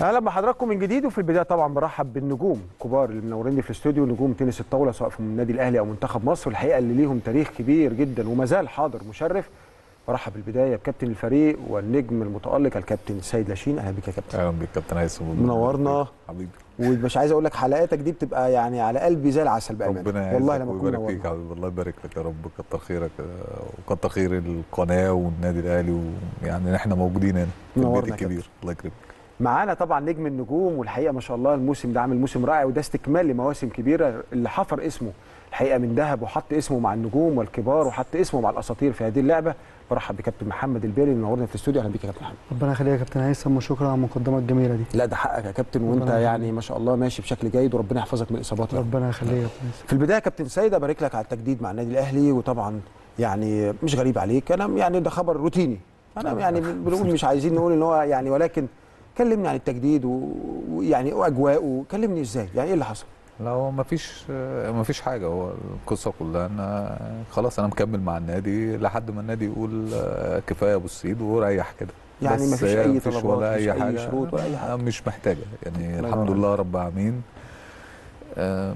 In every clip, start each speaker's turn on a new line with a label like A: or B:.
A: اهلا بحضراتكم من جديد وفي البدايه طبعا برحب بالنجوم كبار اللي منوريني في الاستوديو نجوم تنس الطاوله سواء في النادي الاهلي او منتخب مصر الحقيقه اللي ليهم تاريخ كبير جدا وما زال حاضر مشرف برحب بالبدايه بكابتن الفريق والنجم المتالق الكابتن سيد لاشين اهلا بك يا كابتن
B: اهلا بيك كابتن هيثم
A: منورنا.
B: حبيبي
A: ومش عايز اقول لك حلقاتك دي بتبقى يعني على قلبي زي العسل بامانه
B: ربنا
A: والله
B: يعزك
A: لما تكون
B: ويبارك فيك يا
A: منورنا
B: حبيبي الله يبارك لك يا رب كتر خيرك آه، وكتر خير القناه والنادي الاهلي ويعني احنا موجودين هنا في
A: منورنا
B: البيت
A: يا
B: الكبير الله يكرمك
A: معانا طبعا نجم النجوم والحقيقه ما شاء الله الموسم ده عامل موسم رائع وده استكمال لمواسم كبيره اللي حفر اسمه الحقيقه من ذهب وحط اسمه مع النجوم والكبار وحط اسمه مع الاساطير في هذه اللعبه برحب بكابتن محمد البيلي اللي منورنا في الاستوديو اهلا بك يا كابتن محمد
C: ربنا يخليك يا كابتن هيثم وشكرا على المقدمه الجميله دي
A: لا ده حقك يا كابتن وانت
C: ربنا
A: يعني
C: يخليك.
A: ما شاء الله ماشي بشكل جيد وربنا يحفظك من الاصابات يا رب.
C: ربنا يخليك يا كابتن هيثم
A: في البدايه يا كابتن سيد ابارك لك على التجديد مع النادي الاهلي وطبعا يعني مش غريب عليك انا يعني ده خبر روتيني انا يعني بنقول مش عايزين نقول ان هو يعني ولكن كلمني عن التجديد و- ويعني واجواءه كلمني ازاي يعني ايه اللي حصل
B: لا هو ما فيش ما فيش حاجه هو القصه كلها ان خلاص انا مكمل مع النادي لحد ما النادي يقول آه، كفايه ابو السيد وريح كده
A: يعني
B: بس
A: مفيش
B: هي
A: أي
B: مفيش
A: طلبات،
B: ولا
A: مفيش
B: اي
A: أي
B: حاجه
A: شروط ولا أي حاجة.
B: مش محتاجه يعني
A: الله
B: الحمد
A: ينور
B: لله رب العالمين آم،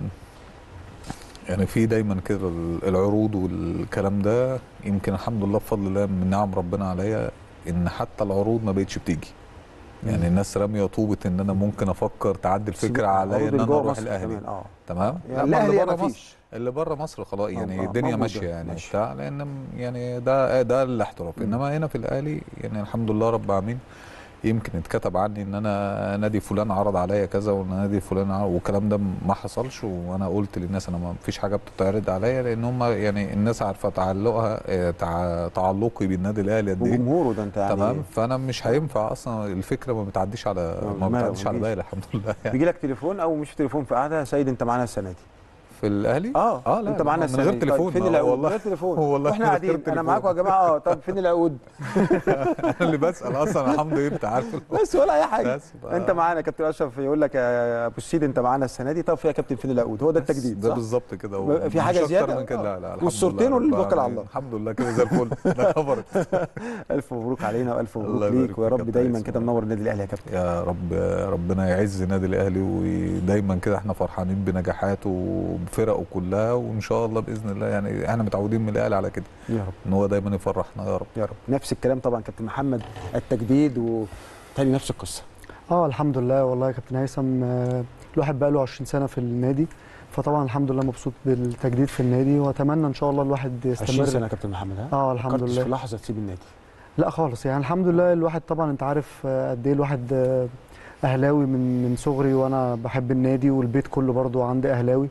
B: يعني في دايما كده العروض والكلام ده يمكن الحمد لله بفضل الله من نعم ربنا عليا ان حتى العروض ما بقتش بتيجي يعني الناس راميه طوبه ان انا ممكن افكر تعدي الفكره عليا
A: عروض
B: ان انا
A: جوه
B: اروح
A: مصر
B: الاهلي
A: كمان، اه
B: تمام
A: يعني
B: لا، ما
A: الاهلي
B: اللي بره
A: ما
B: مصر
A: فيش
B: اللي بره مصر خلاص
A: آه،
B: يعني
A: آه،
B: الدنيا
A: موجودة،
B: ماشيه يعني
A: ماشي.
B: بتاع لان يعني ده ده الاحتراف
A: مم.
B: انما هنا في الاهلي يعني الحمد لله رب العالمين يمكن اتكتب عني ان انا نادي فلان عرض عليا كذا ونادي فلان عرض والكلام ده ما حصلش وانا قلت للناس انا ما فيش حاجه بتتعرض عليا لان هم يعني الناس عارفه تعلقها آه، تع- تعلقي بالنادي الاهلي قد ايه
A: وجمهوره ده انت يعني
B: تمام فانا مش هينفع اصلا الفكره ما بتعديش على ما
A: ما-
B: بتعديش
A: ما
B: على
A: بيجيش.
B: بالي الحمد لله يعني
A: بيجي لك تليفون او مش تليفون في قعده يا سيد انت معانا السنه دي
B: في الاهلي
A: اه
B: اه لا
A: انت معانا
B: من
A: السنه
B: غير
A: دي.
B: تليفون
A: طيب فين
B: آه،
A: العقود
B: والله
A: من غير تليفون
B: والله
A: واحنا
B: من غير
A: قاعدين انا
B: تليفون.
A: معاكم يا جماعه اه طب فين العقود
B: انا اللي بسال اصلا الحمد لله انت عارف
A: بس ولا اي حاجه
B: بس بقى-
A: انت معانا كابتن اشرف يقول لك يا ابو السيد انت معانا السنه دي طب يا كابتن فين العقود هو ده التجديد
B: ده
A: صح؟
B: بالظبط كده
A: ما-
B: هو
A: في
B: مش
A: حاجة
B: أكتر
A: زيادة؟
B: من كده
A: آه.
B: لا لا الحمد
A: والصورتين
B: لله رب
A: والباقي على
B: العالمين.
A: الله.
B: الحمد لله كده زي الفل ده خبرك
A: الف مبروك علينا والف
B: الله
A: مبروك
B: يبارك
A: ليك ويا
B: فيك يا
A: رب
B: كابتن
A: دايما
B: هيثم.
A: كده منور النادي الاهلي يا كابتن
B: يا رب ربنا يعز النادي الاهلي ودايما كده احنا فرحانين بنجاحاته وبفرقه كلها وان شاء الله باذن الله يعني احنا متعودين من الاهلي على كده
A: يا رب
B: ان هو دايما يفرحنا يا رب
A: يا رب نفس الكلام طبعا كابتن محمد التجديد وتاني نفس القصه
C: اه الحمد لله والله يا كابتن هيثم آه، الواحد بقى له 20 سنه في النادي فطبعا الحمد لله مبسوط بالتجديد في النادي واتمنى ان شاء الله الواحد
A: 20
C: يستمر
A: سنه يا كابتن محمد ها
C: اه الحمد
A: فكرتش في
C: لله
A: لحظه تسيب النادي
C: لا خالص يعني الحمد لله الواحد طبعا انت عارف آه، قد ايه الواحد آه، اهلاوي من من صغري وانا بحب النادي والبيت كله برضو عندي اهلاوي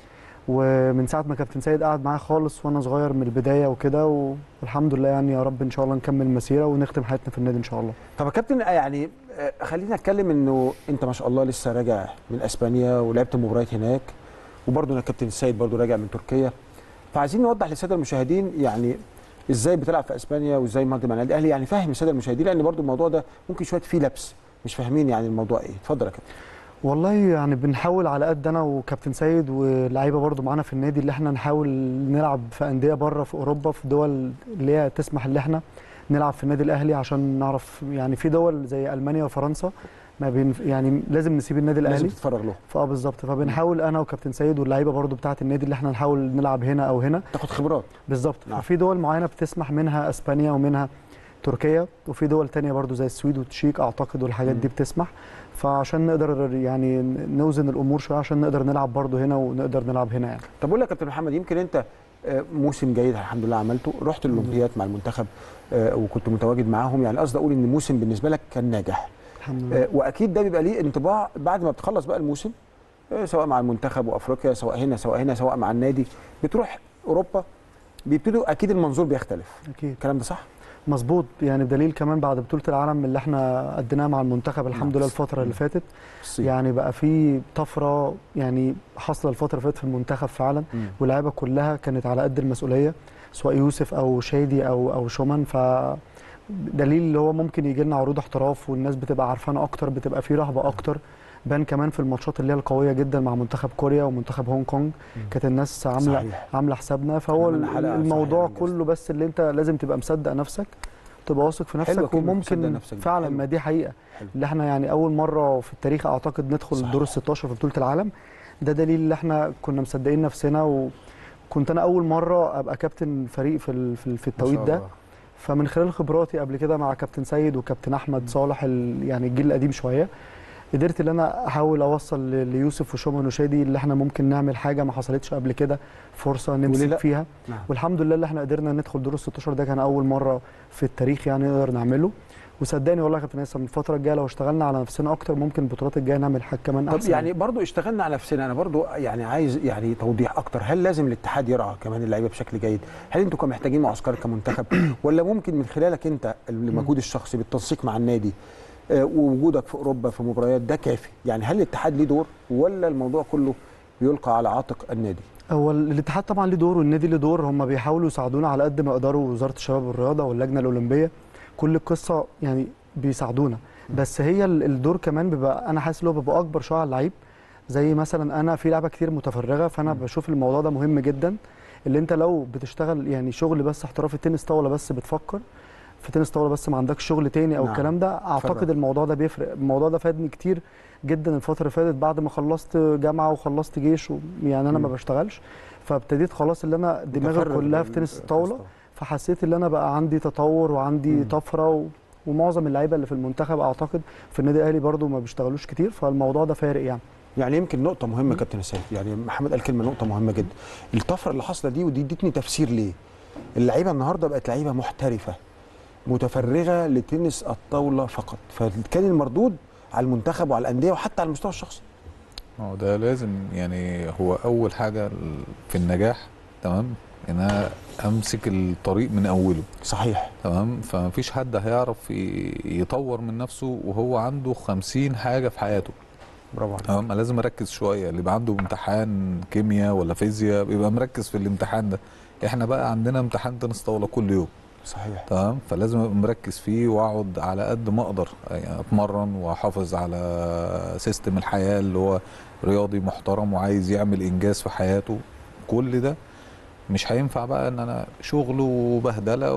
C: ومن ساعه ما كابتن سيد قعد معايا خالص وانا صغير من البدايه وكده والحمد لله يعني يا رب ان شاء الله نكمل مسيره ونختم حياتنا في النادي ان شاء الله
A: طب يا كابتن آه، يعني آه، خلينا نتكلم انه انت ما شاء الله لسه راجع من اسبانيا ولعبت مباريات هناك وبرضه انا كابتن السيد برضه راجع من تركيا فعايزين نوضح للساده المشاهدين يعني ازاي بتلعب في اسبانيا وازاي ماضي مع النادي الاهلي يعني فاهم الساده المشاهدين لان برضه الموضوع ده ممكن شويه فيه لبس مش فاهمين يعني الموضوع ايه اتفضل يا كابتن
C: والله يعني بنحاول على قد انا وكابتن سيد واللعيبه برضو معانا في النادي اللي احنا نحاول نلعب في انديه بره في اوروبا في دول اللي هي تسمح ان احنا نلعب في النادي الاهلي عشان نعرف يعني في دول زي المانيا وفرنسا ما بين يعني لازم نسيب النادي
A: لازم
C: الاهلي
A: تتفرغ له
C: فاه بالظبط فبنحاول انا وكابتن سيد واللعيبه برضو بتاعه النادي اللي احنا نحاول نلعب هنا او هنا
A: تاخد خبرات
C: بالظبط
A: نعم.
C: ففي دول معينه بتسمح منها اسبانيا ومنها تركيا وفي دول تانية برضو زي السويد والتشيك اعتقد والحاجات
A: مم.
C: دي بتسمح فعشان نقدر يعني نوزن الامور شويه عشان نقدر نلعب برضو هنا ونقدر نلعب هنا يعني
A: طب اقول لك يا كابتن محمد يمكن انت آه، موسم جيد الحمد لله عملته رحت الاولمبياد مع المنتخب آه، وكنت متواجد معاهم يعني قصدي اقول ان موسم بالنسبه لك كان ناجح
C: الحمد لله
A: آه، واكيد ده بيبقى ليه انطباع بعد ما بتخلص بقى الموسم آه، سواء مع المنتخب وافريقيا سواء هنا سواء هنا سواء مع النادي بتروح اوروبا بيبتدوا اكيد المنظور بيختلف
C: اكيد
A: الكلام ده صح
C: مظبوط يعني بدليل كمان بعد بطوله العالم اللي احنا قدناها مع المنتخب الحمد
A: نعم.
C: لله الفتره اللي فاتت
A: الصين.
C: يعني بقى في طفره يعني حاصله الفتره اللي فاتت في المنتخب فعلا
A: مم.
C: واللعيبه كلها كانت على قد المسؤوليه سواء يوسف او شادي او او شومان ف دليل اللي هو ممكن يجي لنا عروض احتراف والناس بتبقى عارفانا اكتر بتبقى في رهبه اكتر بان كمان في الماتشات اللي هي القويه جدا مع منتخب كوريا ومنتخب هونج كونج كانت الناس عامله
A: صحيح.
C: عامله حسابنا فهو
A: عملنا حلقة
C: الموضوع
A: صحيح.
C: كله بس اللي انت لازم تبقى مصدق نفسك تبقى واثق في
A: حلوة
C: نفسك
A: كلمة
C: وممكن
A: تصدق نفسك دي.
C: فعلا
A: حلوة.
C: ما دي حقيقه
A: حلو.
C: اللي احنا يعني اول مره في التاريخ اعتقد ندخل
A: صحيح.
C: دور ال 16 في بطوله العالم ده دليل ان احنا كنا مصدقين نفسنا وكنت انا اول مره ابقى كابتن فريق في ال- في ال- في
A: ما شاء
C: التوقيت ده
A: الله.
C: فمن خلال خبراتي قبل كده مع كابتن سيد وكابتن احمد صالح ال- يعني الجيل القديم شويه قدرت ان انا احاول اوصل ل- ليوسف وشومان وشادي اللي احنا ممكن نعمل حاجه ما حصلتش قبل كده فرصه
A: وليه
C: نمسك
A: لأ؟
C: فيها
A: نعم.
C: والحمد لله اللي احنا قدرنا ندخل دور ال 16 ده كان اول مره في التاريخ يعني نقدر نعمله وصدقني والله يا كابتن هيثم الفتره الجايه لو اشتغلنا على نفسنا اكتر ممكن البطولات الجايه نعمل حاجه كمان
A: طب
C: احسن
A: يعني برضو اشتغلنا على نفسنا انا برضو يعني عايز يعني توضيح اكتر هل لازم الاتحاد يرعى كمان اللعيبه بشكل جيد هل انتوا كمان محتاجين معسكر كمنتخب ولا ممكن من خلالك انت المجهود الشخصي بالتنسيق مع النادي آه، ووجودك في اوروبا في مباريات ده كافي يعني هل الاتحاد ليه دور ولا الموضوع كله بيلقى على عاتق النادي
C: هو الاتحاد طبعا ليه دور والنادي ليه دور هم بيحاولوا يساعدونا على قد ما يقدروا وزاره الشباب والرياضه واللجنه الاولمبيه كل القصه يعني بيساعدونا بس هي ال- الدور كمان بيبقى انا حاسس ان هو بيبقى اكبر شويه على اللعيب زي مثلا انا في لعبه كتير متفرغه فانا بشوف الموضوع ده مهم جدا اللي انت لو بتشتغل يعني شغل بس احترافي تنس طاوله بس بتفكر في تنس طاوله بس ما عندكش شغل تاني او
A: نعم.
C: الكلام ده اعتقد
A: فرق.
C: الموضوع ده بيفرق الموضوع ده فادني كتير جدا الفتره اللي فاتت بعد ما خلصت جامعه وخلصت جيش و... يعني انا ما
A: مم.
C: بشتغلش فابتديت خلاص اللي انا دماغي
A: متفرغ
C: كلها في
A: لل-
C: تنس الطاوله فحسيت ان انا بقى عندي تطور وعندي
A: مم.
C: طفره و... ومعظم اللعيبه اللي في المنتخب اعتقد في النادي الاهلي برضو ما بيشتغلوش كتير فالموضوع ده فارق يعني
A: يعني يمكن نقطة مهمة كابتن سيد يعني محمد قال كلمة نقطة مهمة جدا الطفرة اللي حاصلة دي ودي ادتني تفسير ليه اللعيبة النهاردة بقت لعيبة محترفة متفرغة لتنس الطاولة فقط فكان المردود على المنتخب وعلى الأندية وحتى على المستوى الشخصي
B: هو ده لازم يعني هو اول حاجه في النجاح تمام ان انا امسك الطريق من اوله
A: صحيح
B: تمام فمفيش حد هيعرف ي- يطور من نفسه وهو عنده خمسين حاجه في حياته
A: برافو عليك
B: تمام لازم اركز شويه اللي يبقى عنده امتحان كيمياء ولا فيزياء بيبقى مركز في الامتحان ده احنا بقى عندنا امتحان تنس طاوله كل يوم
A: صحيح
B: تمام فلازم ابقى مركز فيه واقعد على قد ما اقدر يعني اتمرن واحافظ على سيستم الحياه اللي هو رياضي محترم وعايز يعمل انجاز في حياته كل ده مش هينفع بقى ان انا شغل وبهدله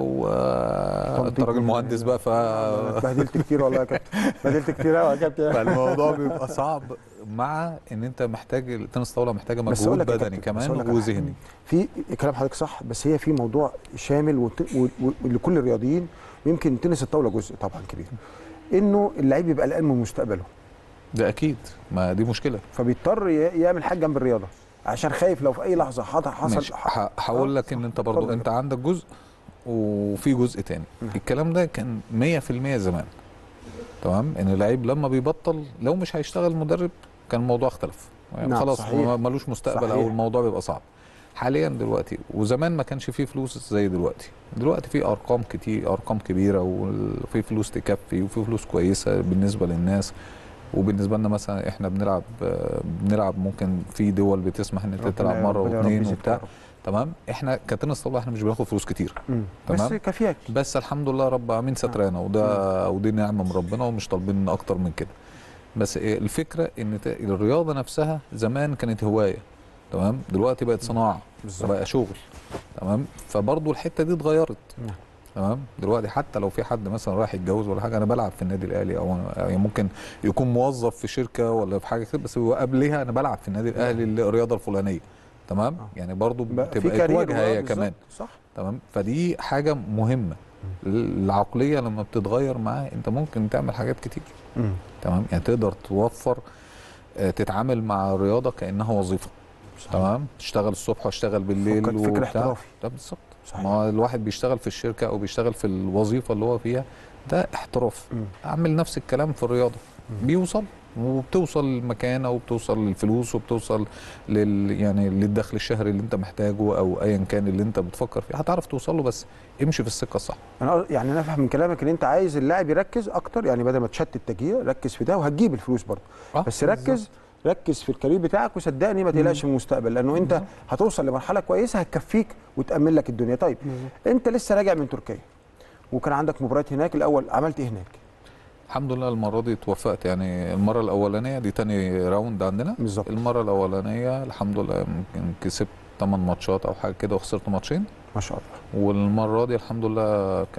B: وانت راجل مهندس بقى ف
A: بهدلت كتير والله يا كابتن بهدلت كتير قوي يا كابتن
B: فالموضوع بيبقى صعب مع ان انت محتاج التنس طاوله محتاجه
A: بس أقول
B: مجهود
A: لك يا
B: بدني
A: كابتن، بس
B: كمان
A: أقول لك على حاجة.
B: وذهني
A: في كلام حضرتك صح بس هي في موضوع شامل وت- و- و- ولكل الرياضيين ويمكن تنس الطاوله جزء طبعا كبير انه اللعيب يبقى قلقان من مستقبله
B: ده اكيد ما دي مشكله
A: فبيضطر ي- يعمل حاجه جنب الرياضه عشان خايف لو في اي لحظه حصل حصل
B: ماشي ه- هقول لك ان انت برضو
A: اتفضل.
B: انت عندك جزء وفي جزء تاني
A: مم.
B: الكلام ده كان 100% زمان تمام ان اللعيب لما بيبطل لو مش هيشتغل مدرب كان الموضوع اختلف يعني
A: نعم،
B: خلاص
A: صحيح.
B: ما- ملوش مستقبل
A: صحيح.
B: او الموضوع بيبقى صعب حاليا دلوقتي وزمان ما كانش فيه فلوس زي دلوقتي دلوقتي في ارقام كتير ارقام كبيره وفي فلوس تكفي وفي فلوس كويسه بالنسبه للناس وبالنسبه لنا مثلا احنا بنلعب آه، بنلعب ممكن في دول بتسمح ان انت
A: ربنا-
B: تلعب مره
A: ربنا يا رب
B: واثنين
A: يزيدك
B: وبتاع
A: يا رب.
B: تمام احنا كتنس طاوله احنا مش بناخد فلوس كتير
A: مم. بس
B: تمام.
A: كافياك
B: بس الحمد لله رب العالمين سترانا وده ودي نعمه من ربنا ومش طالبين اكتر من كده بس إيه الفكره ان ت- الرياضه نفسها زمان كانت هوايه تمام دلوقتي بقت صناعه
A: بالظبط
B: بقى شغل تمام فبرضه الحته دي اتغيرت
A: نعم.
B: تمام دلوقتي حتى لو في حد مثلا رايح يتجوز ولا حاجه انا بلعب في النادي الاهلي او أنا- يعني ممكن يكون موظف في شركه ولا في حاجه كده بس هو قبلها انا بلعب في النادي الاهلي الرياضه الفلانيه تمام
A: آه.
B: يعني برضه
A: بقى في
B: بتبقى
A: كارير
B: واجهه هي
A: بالظبط.
B: كمان
A: صح
B: تمام فدي حاجه مهمه العقليه لما بتتغير معاه انت ممكن تعمل حاجات كتير
A: مم.
B: تمام يعني تقدر توفر آه، تتعامل مع الرياضه كانها وظيفه
A: صحيح.
B: تمام تشتغل الصبح واشتغل بالليل
A: فكر- فكر
B: وبتاع.
A: احترافي.
B: ده بالظبط
A: صحيح.
B: ما هو الواحد بيشتغل في الشركه او بيشتغل في الوظيفه اللي هو فيها ده احتراف
A: مم.
B: اعمل نفس الكلام في الرياضه
A: مم.
B: بيوصل وبتوصل للمكانه وبتوصل للفلوس وبتوصل لل يعني للدخل الشهري اللي انت محتاجه او ايا كان اللي انت بتفكر فيه هتعرف توصل له بس امشي في السكه الصح
A: انا قصد- يعني انا افهم من كلامك ان انت عايز اللاعب يركز اكتر يعني بدل ما تشتت تجهيزه ركز في ده وهتجيب الفلوس برضه
B: آه،
A: بس ركز ركز في الكارير بتاعك وصدقني ما تقلقش من المستقبل لانه انت
B: بالظبط.
A: هتوصل لمرحله كويسه هتكفيك وتامن لك الدنيا طيب انت لسه راجع من تركيا وكان عندك مباريات هناك الاول عملت ايه هناك
B: الحمد لله المره دي توفقت يعني المره الاولانيه دي تاني راوند عندنا
A: بالظبط
B: المره الاولانيه الحمد لله يمكن كسبت 8 ماتشات او حاجه كده وخسرت ماتشين
A: ما شاء الله
B: والمره دي الحمد لله كام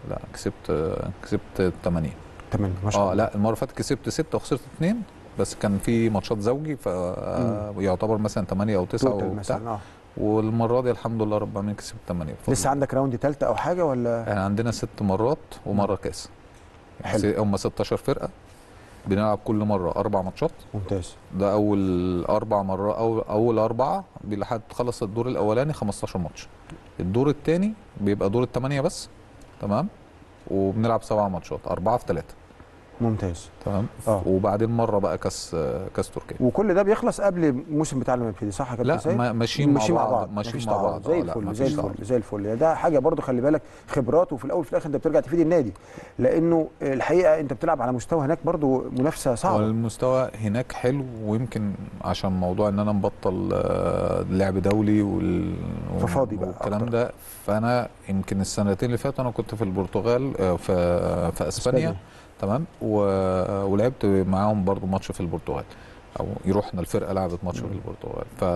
B: لا كسبت كسبت 8
A: تمام ما شاء
B: اه
A: الله
B: لا المره اللي فاتت كسبت 6 وخسرت 2 بس كان في ماتشات زوجي ف يعتبر مثلا 8 او 9
A: توتال
B: وبتاع
A: مثلا اه
B: والمره دي الحمد لله رب العالمين كسبت 8
A: لسه عندك راوند ثالثه او حاجه ولا
B: يعني عندنا ست مرات ومره كاس
A: حلو.
B: يعني هم 16 فرقه بنلعب كل مره اربع ماتشات
A: ممتاز
B: ده اول اربع مرات أو اول اربعه لحد تخلص الدور الاولاني 15 ماتش الدور الثاني بيبقى دور الثمانيه بس تمام وبنلعب سبع ماتشات اربعه في ثلاثه
A: ممتاز
B: تمام
A: آه.
B: وبعدين مره بقى كاس كاس تركيا
A: وكل ده بيخلص قبل الموسم بتاعنا ما يبتدي صح يا كابتن
B: لا
A: سيد؟
B: ما- ماشيين مع بعض ماشيين
A: مفيش
B: مع
A: تعارض.
B: بعض
A: زي
B: آه، لا،
A: الفل زي
B: مفيش
A: الفل
B: تعارض.
A: زي الفل ده حاجه برضو خلي بالك خبرات وفي الاول وفي الاخر انت بترجع تفيد النادي لانه الحقيقه انت بتلعب على مستوى هناك برضو منافسه صعبه
B: والمستوى هناك حلو ويمكن عشان موضوع ان انا مبطل آه، لعب دولي وال
A: ففاضي بقى
B: والكلام
A: أكتر.
B: ده فانا يمكن السنتين اللي فاتوا انا كنت في البرتغال آه، في في اسبانيا
A: إسبانيا.
B: تمام و... ولعبت معاهم برضو ماتش في البرتغال او يروحنا الفرقه لعبت ماتش في
A: مم.
B: البرتغال ف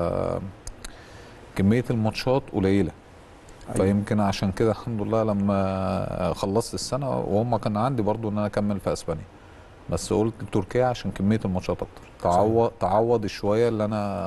B: كميه الماتشات قليله
A: أيوة.
B: فيمكن عشان كده الحمد لله لما خلصت السنه وهم كان عندي برضو ان انا اكمل في اسبانيا بس قلت تركيا عشان كميه الماتشات اكتر تعوض تعوض الشويه اللي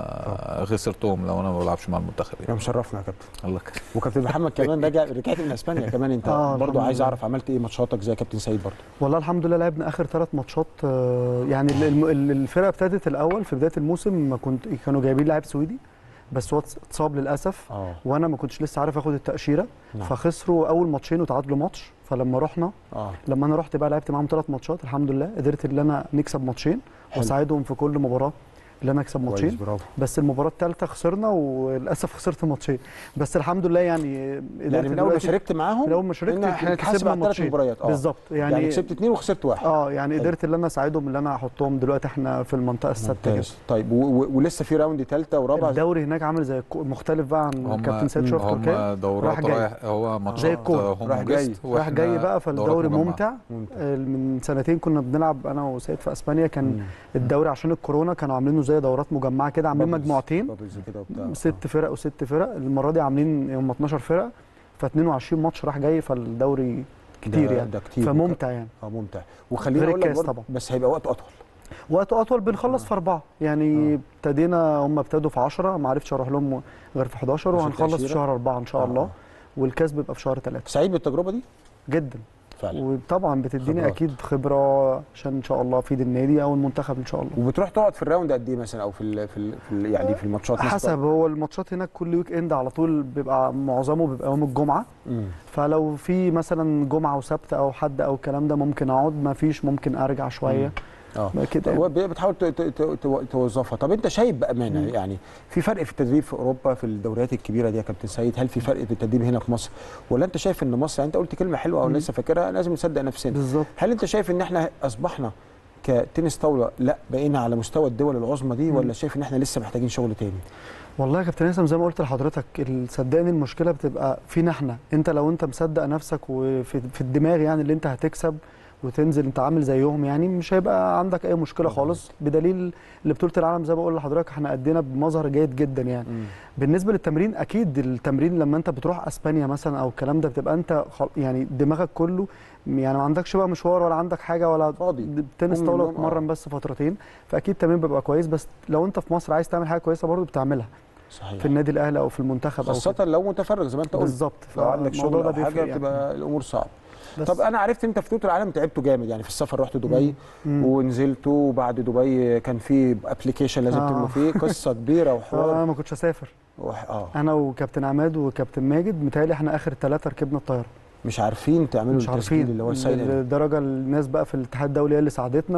B: انا خسرتهم لو انا ما بلعبش مع المنتخب
A: يا
B: يعني
A: مشرفنا يا كابتن
B: الله يخليك.
A: وكابتن محمد كمان رجع رجعت من اسبانيا كمان انت
C: آه،
A: برضو
C: الحمد
A: عايز
C: لله.
A: اعرف عملت ايه ماتشاتك زي كابتن سيد برضو
C: والله الحمد لله لعبنا اخر ثلاث ماتشات آه، يعني ال- الم- ال- الفرقه ابتدت الاول في بدايه الموسم ما كنت كانوا جايبين لاعب سويدي بس هو اتص- اتصاب للاسف
A: اه
C: وانا ما كنتش لسه عارف اخد التاشيره
A: نعم.
C: فخسروا اول ماتشين وتعادلوا ماتش فلما رحنا
A: اه
C: لما انا رحت بقى لعبت معاهم ثلاث ماتشات الحمد لله قدرت ان انا نكسب ماتشين
A: حلو.
C: واساعدهم في كل مباراه ان انا اكسب
A: كويس
C: ماتشين
A: برافو
C: بس المباراه الثالثه خسرنا وللاسف خسرت ماتشين بس الحمد لله يعني قدرت
A: يعني من اول ما
C: دلوقتي-
A: شاركت معاهم
C: من اول ما شاركت
A: إن احنا
C: كسبنا
A: كسبنا ثلاث
C: ماتشين.
A: مباريات اه
C: بالظبط
A: يعني,
C: يعني,
A: كسبت اثنين وخسرت واحد
C: اه يعني
A: حلو.
C: قدرت ان انا اساعدهم ان انا احطهم دلوقتي احنا في المنطقه السادسه كده
A: ممتاز طيب و- و- ولسه في راوند ثالثه ورابعه
C: الدوري هناك عامل زي الكو- مختلف بقى عن
B: هم
C: كابتن سيد شوف
B: هم
C: تركيا رايح
B: دورات
C: جاي.
B: رايح هو ماتشات
C: الكورة.
B: هوم
A: رايح جاي.
B: وجست،
C: رايح
B: وإحنا
C: جاي بقى
B: دورات
C: فالدوري
B: مجمعة.
C: ممتع
A: ممتاز.
C: آه، من سنتين كنا بنلعب انا وسيد في اسبانيا كان
A: مم.
C: الدوري عشان الكورونا كانوا عاملينه زي دورات مجمعه كده عاملين
A: بابلز.
C: مجموعتين
A: بابلز كده وبتاع
C: ست فرق وست فرق المره دي عاملين هم 12 فرقه ف 22 ماتش راح جاي فالدوري كتير
A: ده-
C: يعني
A: ده كتير
C: فممتع يعني
A: اه ممتع وخليني
C: غير
A: اقول لك
C: الكاس
A: برضه
C: طبعا.
A: بس هيبقى وقت اطول
C: وقت اطول بنخلص في اربعه يعني
A: آه.
C: ابتدينا هم ابتدوا في 10 ما عرفتش اروح لهم غير في 11
A: عشان
C: وهنخلص في
A: تأشيرة؟
C: شهر اربعه ان شاء
A: آه،
C: الله
A: آه.
C: والكاس بيبقى في شهر ثلاثه
A: سعيد بالتجربه دي
C: جدا
A: فعلا
C: وطبعا بتديني
A: خبرات.
C: اكيد خبره عشان ان شاء الله افيد النادي او المنتخب ان شاء الله
A: وبتروح تقعد في الراوند قد ايه مثلا او في ال في, ال في ال يعني في الماتشات مثلاً؟
C: حسب هو الماتشات هناك كل ويك اند على طول بيبقى معظمه بيبقى يوم الجمعه
A: مم.
C: فلو في مثلا جمعه وسبت او حد او الكلام ده ممكن اقعد ما فيش ممكن ارجع شويه
A: اه
C: بقى كده
A: هو بي- بتحاول ت- ت- ت- تو- توظفها طب انت شايف بامانه
C: مم.
A: يعني في فرق في التدريب في اوروبا في الدوريات الكبيره دي يا كابتن سيد هل في فرق في التدريب هنا في مصر ولا انت شايف ان مصر يعني انت قلت كلمه حلوه او
C: مم.
A: لسه فاكرها لازم نصدق نفسنا
C: بالظبط
A: هل انت شايف ان احنا اصبحنا كتنس طاوله لا بقينا على مستوى الدول العظمى دي
C: مم.
A: ولا شايف ان احنا لسه محتاجين شغل تاني
C: والله يا كابتن هيثم زي ما قلت لحضرتك ال- صدقني المشكله بتبقى فينا احنا انت لو انت مصدق نفسك وفي في الدماغ يعني اللي انت هتكسب وتنزل انت عامل زيهم يعني مش هيبقى عندك اي مشكله
A: مظبوط.
C: خالص بدليل اللي بطوله العالم زي ما بقول لحضرتك احنا ادينا بمظهر جيد جدا يعني بالنسبه للتمرين اكيد التمرين لما انت بتروح اسبانيا مثلا او الكلام ده بتبقى انت خل... يعني دماغك كله يعني ما عندكش بقى مشوار ولا عندك حاجه ولا
A: فاضي.
C: تنس
A: قوم
C: طاوله
A: من النوم،
C: تتمرن بس فترتين فاكيد التمرين بيبقى كويس بس لو انت في مصر عايز تعمل حاجه كويسه برضه بتعملها
A: صحيح
C: في النادي الاهلي او في المنتخب او
A: خاصة لو متفرغ زي ما انت قلت
C: بالظبط
A: لو عندك
C: فالموضوع
A: شغل او
C: بيفرق
A: حاجه
C: يعني.
A: بتبقى الامور صعبه
C: بس-
A: طب انا عرفت انت في توت العالم تعبته جامد يعني في السفر رحت دبي
C: مم.
A: ونزلتوا وبعد دبي كان في ابلكيشن لازم
C: آه.
A: تملوا فيه قصه كبيره
C: انا
A: وحوار
C: ما كنتش اسافر
A: وح- اه
C: انا وكابتن عماد وكابتن ماجد متهيألي احنا اخر ثلاثه ركبنا الطياره
A: مش عارفين تعملوا
C: مش
A: التسجيل
C: عارفين
A: اللي هو الساين ان
C: لدرجه الناس بقى في الاتحاد الدولي هي اللي ساعدتنا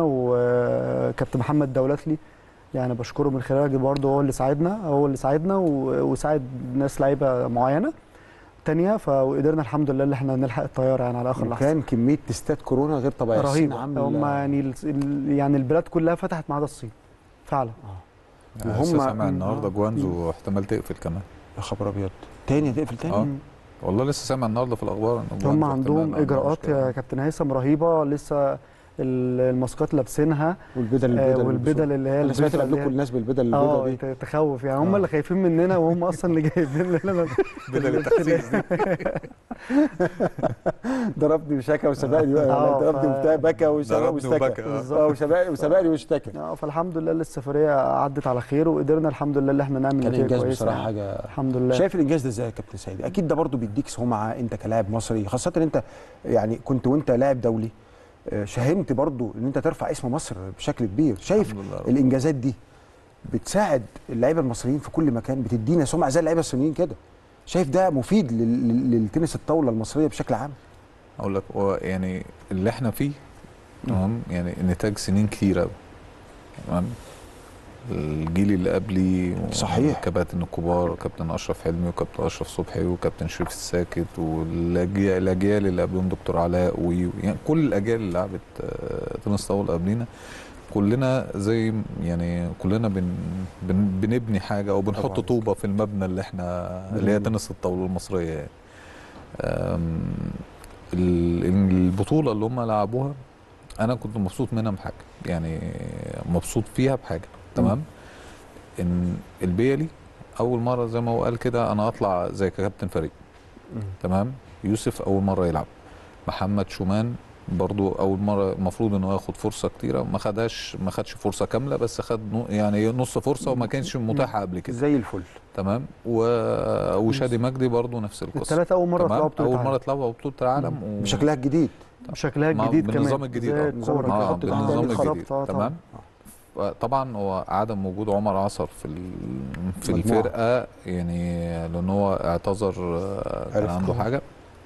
C: وكابتن محمد دولتلي يعني بشكره من خلالك برضه هو اللي ساعدنا هو اللي ساعدنا و- وساعد ناس لعيبه معينه تانية فقدرنا الحمد لله ان احنا نلحق الطياره يعني على اخر لحظه
A: وكان كميه تستات كورونا غير طبيعيه الصين
C: رهيبه
A: عامله
C: هم يعني ال- ال- يعني البلاد كلها فتحت ما عدا الصين فعلا
B: يعني
A: وهم-
B: لسه سامع النهارده
A: آه.
B: جوانزو احتمال تقفل كمان
A: يا خبر ابيض تاني هتقفل تاني
B: آه.
C: مم.
B: والله لسه سامع النهارده في الاخبار ان
C: هم
B: جوانزو
C: عندهم
B: احتمال عندها
C: اجراءات
B: مشكلة.
C: يا كابتن هيثم رهيبه لسه ال- الماسكات لابسينها
A: والبدل
C: آه،
A: البدل
C: والبدل اللي هي
A: انا
C: اللي
A: سمعت
C: بيبقى
A: قبلكم
C: ليها-
A: الناس بالبدل البيضاء
C: اه
A: دي
C: ت- تخوف يعني هم
A: آه.
C: اللي خايفين مننا وهم اصلا اللي جايبين لنا
B: بدل التخسيس دي
A: ضربني وشكى وسبقني
C: آه،
A: ضربني
C: ف-
A: وبتاع بكى وسبق
B: ضربني
A: واشتكى
B: وبكى، آه.
C: بالظبط.
A: اه وسبقني وسبقني واشتكى
C: اه فالحمد لله السفريه عدت على خير وقدرنا الحمد لله اللي احنا نعمل
A: كان
C: نتيجه
A: انجاز
C: كويسه
A: بصراحه
C: يعني.
A: حاجه
C: الحمد لله
A: شايف الانجاز ده ازاي يا كابتن سيد اكيد ده برضو بيديك سمعه انت كلاعب مصري خاصه ان انت يعني كنت وانت لاعب دولي آه، شاهمت برضو ان انت ترفع اسم مصر بشكل كبير شايف
B: الحمد لله رب.
A: الانجازات دي بتساعد اللعيبه المصريين في كل مكان بتدينا سمعه زي اللعيبه الصينيين كده شايف ده مفيد لل- لل- للتنس الطاوله المصريه بشكل عام
B: اقول لك هو يعني اللي احنا فيه تمام يعني نتاج سنين كتير قوي تمام الجيل اللي قبلي
A: صحيح.
B: الكباتن الكبار كابتن اشرف حلمي وكابتن اشرف صبحي وكابتن شريف الساكت والاجيال الأجيال اللي قبلهم دكتور علاء و يعني كل الاجيال اللي لعبت آه، تنس طاوله قبلينا كلنا زي م- يعني كلنا بن بن بنبني حاجه او بنحط
A: طبعاً.
B: طوبه في المبنى اللي احنا اللي هي
A: مم.
B: تنس الطاوله المصريه يعني أم، ال- البطوله اللي هم لعبوها انا كنت مبسوط منها بحاجه يعني مبسوط فيها بحاجه تمام ان البيلي اول مره زي ما هو قال كده انا اطلع زي كابتن فريق تمام يوسف اول مره يلعب محمد شومان برضو اول مره المفروض انه ياخد فرصه كتيره ما خدهاش ما خدش فرصه كامله بس خد نو- يعني نص فرصه وما كانش متاحه قبل كده
A: زي الفل
B: تمام و... وشادي مجدي برضو نفس القصه
C: الثلاثه اول مره
B: تمام
C: يطلعوا بطوله
B: اول
C: عالم.
B: مره يطلعوا بطوله العالم و...
A: بشكلها الجديد
C: بشكلها
B: مع-
C: الجديد كمان
B: بالنظام الجديد،
C: زي
B: آه.
C: الكوره
A: نظام-
C: كده.
B: اه
A: خط تحت
B: بالنظام
A: الخط.
B: الجديد
C: آه، طبعاً.
B: تمام طبعا هو عدم وجود عمر عصر في ال- في
A: مجموعة.
B: الفرقه يعني لان هو اعتذر آه، كان
A: عرفت.
B: عنده حاجه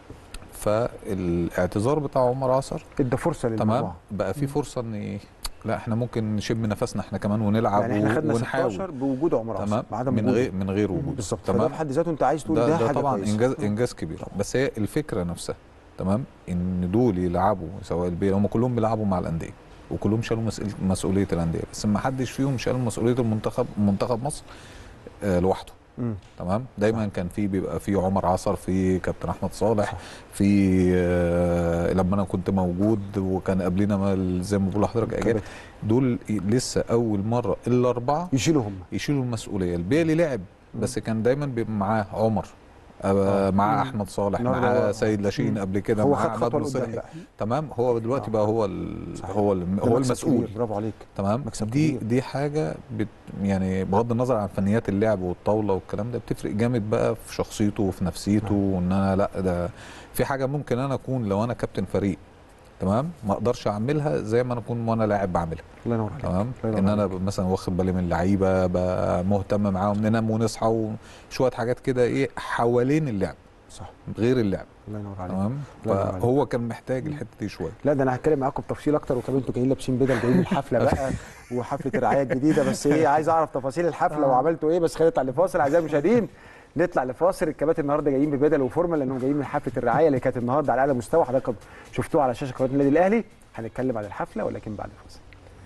B: فالاعتذار بتاع عمر عصر
A: ادى فرصه
B: تمام
A: للمجموعه
B: بقى في فرصه ان لا احنا ممكن نشم نفسنا احنا كمان ونلعب
A: يعني احنا
B: و-
A: خدنا
B: ونحاول
A: 16 بوجود عمر عاصم
B: تمام
A: بعدم
B: من
A: وجوده.
B: غير من غير وجود
A: بالظبط فده
B: تمام
A: بحد ذاته انت عايز تقول ده,
B: ده, ده
A: حاجه
B: طبعا
A: كويسة.
B: انجاز انجاز كبير بس هي الفكره نفسها تمام ان دول يلعبوا سواء البيل هم كلهم بيلعبوا مع الانديه وكلهم شالوا مسؤول- مسؤوليه الانديه بس ما حدش فيهم شال مسؤوليه المنتخب منتخب مصر آه لوحده
A: مم.
B: تمام دايما كان في بيبقى في عمر عصر في كابتن احمد صالح
A: صح.
B: في آه لما انا كنت موجود وكان قبلنا ما- زي ما بقول لحضرتك اجيال
A: كابتن.
B: دول لسه اول مره الاربعه
A: يشيلوا هم
B: يشيلوا المسؤوليه البيلي لعب بس كان دايما بيبقى معاه عمر
A: آه.
B: آه معاه
C: مم.
B: احمد صالح
A: النهارده
B: معاه
A: هو-
B: سيد لاشين
C: مم.
B: قبل كده
A: هو
B: معاه
A: خد
B: عماد
A: خطوه
B: مصلحي
A: لقدام بقى
B: تمام هو دلوقتي
A: آه.
B: بقى هو ال...
A: صحيح.
B: هو ال...
A: ده
B: هو
A: مكسب
B: المسؤول
A: كبير، برافو عليك
B: تمام
A: مكسب
B: دي
A: كبير.
B: دي حاجه بت يعني بغض النظر عن فنيات اللعب والطاوله والكلام ده بتفرق جامد بقى في شخصيته وفي نفسيته وان انا لا ده في حاجه ممكن انا اكون لو انا كابتن فريق تمام ما اقدرش اعملها زي ما انا اكون وانا لاعب بعملها
A: الله ينور عليك
B: تمام
A: الله
B: ان
A: ينور
B: انا
A: عليك.
B: ب- مثلا واخد بالي من اللعيبه بقى مهتم معاهم ننام ونصحى وشويه حاجات كده ايه حوالين اللعب
A: صح
B: غير اللعب
A: الله ينور عليك
B: تمام
A: الله ينور عليك.
B: فهو كان محتاج الحته دي شويه
A: لا ده انا هتكلم معاكم بتفصيل اكتر وكمان انتوا جايين لابسين بدل جايين من الحفله بقى وحفله الرعايه الجديده بس ايه عايز اعرف تفاصيل الحفله
C: آه.
A: وعملتوا ايه بس خلينا نطلع لفاصل اعزائي المشاهدين نطلع لفاصل الكباتن النهارده جايين ببدل وفورمه لانهم جايين من حفله الرعايه اللي كانت النهارده على اعلى مستوى حضراتكم شفتوها على شاشه قناه النادي الاهلي هنتكلم عن الحفله ولكن بعد الفاصل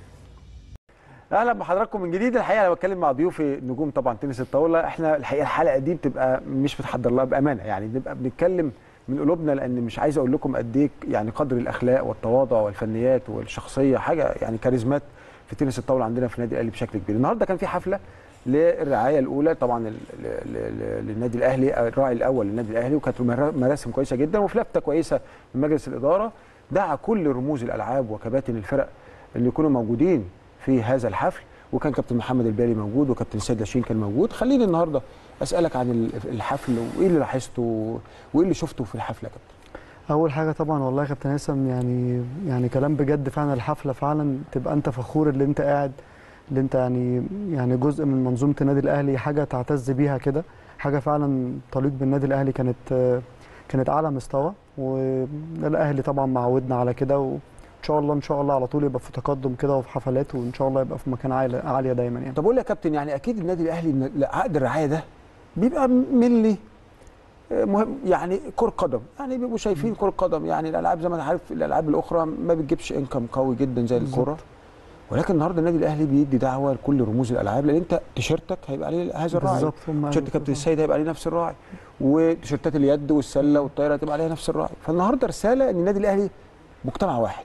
A: اهلا بحضراتكم من جديد الحقيقه انا بتكلم مع ضيوفي نجوم طبعا تنس الطاوله احنا الحقيقه الحلقه دي بتبقى مش بتحضر لها بامانه يعني بنبقى بنتكلم من قلوبنا لان مش عايز اقول لكم قد ايه يعني قدر الاخلاق والتواضع والفنيات والشخصيه حاجه يعني كاريزمات في تنس الطاوله عندنا في النادي الاهلي بشكل كبير النهارده كان في حفله للرعايه الاولى طبعا ال- ل- ل- للنادي الاهلي الراعي الاول للنادي الاهلي وكانت مرا- مراسم كويسه جدا وفي لفته كويسه من مجلس الاداره دعا كل رموز الالعاب وكباتن الفرق اللي يكونوا موجودين في هذا الحفل وكان كابتن محمد البالي موجود وكابتن سيد لاشين كان موجود خليني النهارده اسالك عن ال- الحفل وايه اللي لاحظته وايه اللي شفته في الحفله يا كابتن
C: اول حاجه طبعا والله يا كابتن هيثم يعني يعني كلام بجد فعلا الحفله فعلا تبقى انت فخور اللي انت قاعد اللي انت يعني يعني جزء من منظومه النادي الاهلي حاجه تعتز بيها كده حاجه فعلا تليق بالنادي الاهلي كانت آه، كانت اعلى مستوى والاهلي طبعا معودنا على كده وان شاء الله ان شاء الله على طول يبقى في تقدم كده وفي حفلات وان شاء الله يبقى في مكان عالي عاليه دايما يعني
A: طب قول لي يا كابتن يعني اكيد النادي الاهلي إن عقد الرعايه ده بيبقى ملي آه، مهم يعني كرة قدم يعني بيبقوا شايفين كرة قدم يعني الالعاب زي ما انت عارف الالعاب الاخرى ما بتجيبش انكم قوي جدا زي
C: بالظبط.
A: الكوره ولكن النهارده النادي الاهلي بيدي دعوه لكل رموز الالعاب لان انت تيشيرتك هيبقى عليه هذا الراعي
C: بالظبط هم
A: تيشيرت كابتن السيد هيبقى عليه نفس الراعي وتيشيرتات اليد والسله والطايره هتبقى عليها نفس الراعي فالنهارده رساله ان النادي الاهلي مجتمع واحد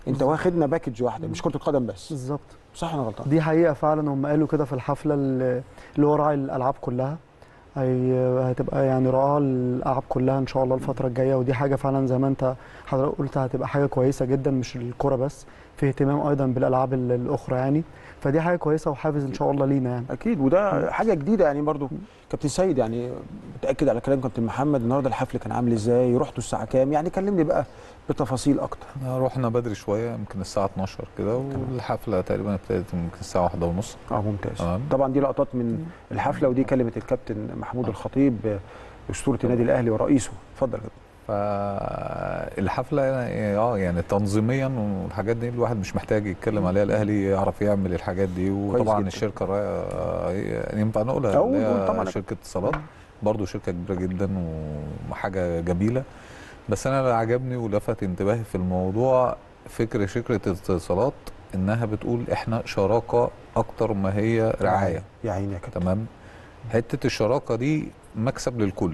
A: انت واخدنا باكج واحده مش كره القدم بس
C: بالظبط
A: صح انا غلطان
C: دي حقيقه فعلا هم قالوا كده في الحفله اللي اللي هو راعي الالعاب كلها هي هتبقى يعني رعاة الالعاب كلها ان شاء الله الفتره الجايه ودي حاجه فعلا زي ما انت حضرتك قلت هتبقى حاجه كويسه جدا مش الكوره بس في اهتمام ايضا بالالعاب ال- الاخرى يعني فدي حاجه كويسه وحافز ان شاء الله لينا يعني
A: اكيد وده حاجه جديده يعني برضو كابتن سيد يعني متاكد على كلام كابتن محمد النهارده الحفل كان عامل ازاي رحتوا الساعه كام يعني كلمني بقى بتفاصيل اكتر
B: احنا رحنا بدري شويه يمكن الساعه 12 كده والحفله تقريبا ابتدت يمكن الساعه واحدة ونص
A: اه ممتاز
B: تمام.
A: طبعا دي لقطات من الحفله ودي كلمه الكابتن محمود الخطيب اسطوره النادي الاهلي ورئيسه اتفضل يا كابتن.
B: فالحفله يعني اه يعني تنظيميا والحاجات دي الواحد مش محتاج يتكلم عليها الاهلي يعرف يعمل الحاجات دي وطبعا
A: جدا.
B: الشركه را- يعني ينفع نقولها
A: أقول-
B: اللي هي
A: قول طبعاً.
B: شركه اتصالات برضو شركه كبيره جدا وحاجه جميله بس انا اللي عجبني ولفت انتباهي في الموضوع فكر شركه اتصالات انها بتقول احنا شراكه اكتر ما هي رعايه
A: يا عيني يا كابتن
B: تمام حته الشراكه دي مكسب للكل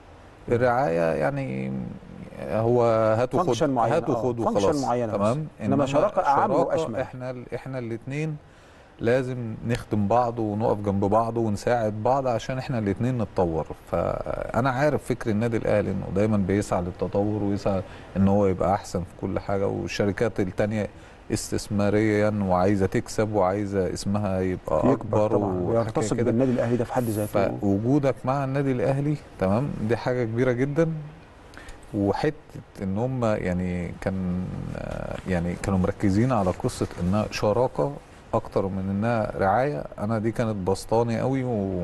B: الرعايه يعني هو هات وخد
A: فانكشن معينة،
B: هات
A: آه،
B: وخد
A: فانكشن
B: وخلاص
A: معينة
B: تمام
A: بس. إنما شراكة أعم وأشمل.
B: احنا احنا الاثنين لازم نخدم بعض ونقف جنب بعض ونساعد بعض عشان احنا الاثنين نتطور فانا عارف فكر النادي الاهلي انه دايما بيسعى للتطور ويسعى ان هو يبقى احسن في كل حاجه والشركات التانية استثماريا وعايزه تكسب وعايزه اسمها يبقى
A: يكبر
B: اكبر
A: طبعا
B: وحاجة
A: ويغتصب
B: كده
A: بالنادي الاهلي ده في حد ذاته
B: فوجودك مع النادي الاهلي تمام دي حاجه كبيره جدا وحته ان هم يعني كان آه، يعني كانوا مركزين على قصه انها شراكه اكتر من انها رعايه انا دي كانت بسطاني قوي